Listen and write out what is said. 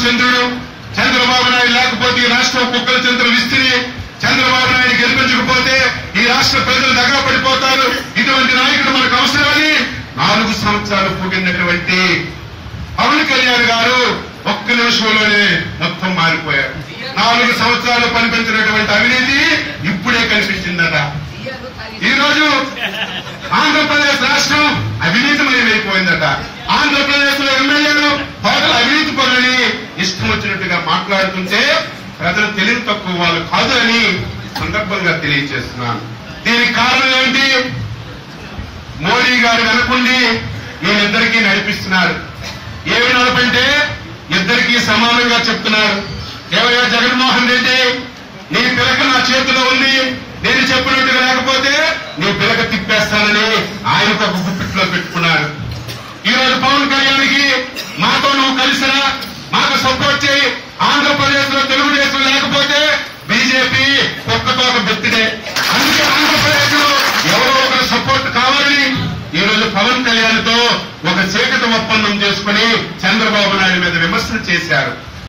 చంద్రుడు చంద్రబాబు నాయుడు లేకపోతే ఈ రాష్ట్రం కుక్కల చంద్ర విస్తిరి చంద్రబాబు నాయుడు గెలిపించకపోతే ఈ రాష్ట్ర ప్రజలు దగ్గర పడిపోతారు ఇటువంటి నాయకుడు మనకు అవసరమని నాలుగు సంవత్సరాలు పూగినటువంటి పవన్ కళ్యాణ్ గారు ఒక్క నిమిషంలోనే మొత్తం మారిపోయారు నాలుగు సంవత్సరాలు కనిపించినటువంటి అవినీతి ఇప్పుడే కనిపించిందట ఈ రోజు ఆంధ్రప్రదేశ్ రాష్ట్రం అవినీతిమయమైపోయిందట ఆంధ్రప్రదేశ్ లో ఎమ్మెల్యేలు టోటల్ అవినీతి పనులని ఇష్టం వచ్చినట్టుగా మాట్లాడుతుంటే ప్రజలు తెలివి తక్కువ వాళ్ళు కాదు అని సందర్భంగా తెలియజేస్తున్నాను దీనికి కారణం ఏంటి మోడీ గారు వెనకుండి వీళ్ళిద్దరికీ నడిపిస్తున్నారు ఏమి నడపంటే ఇద్దరికీ సమానంగా చెప్తున్నారు ఏమయ్యా జగన్మోహన్ రెడ్డి నీ పిలక నా చేతిలో ఉంది నేను చెప్పినట్టుగా లేకపోతే నీ పిలక తిప్పేస్తానని ఆయనకు ఒక గుప్పిట్లో పెట్టుకున్నారు ఈ రోజు పవన్ కళ్యాణ్కి మాతో నువ్వు కలిసినా మాకు సపోర్ట్ చేయి ఆంధ్రప్రదేశ్ లో తెలుగుదేశం లేకపోతే బీజేపీ ఒక్కతో ఒక బెత్తిడే అందుకే ఆంధ్రప్రదేశ్ లో ఎవరో ఒకరు సపోర్ట్ కావాలని ఈ రోజు పవన్ కళ్యాణ్ తో ఒక చీకటి ఒప్పందం చేసుకుని చంద్రబాబు నాయుడు మీద విమర్శలు చేశారు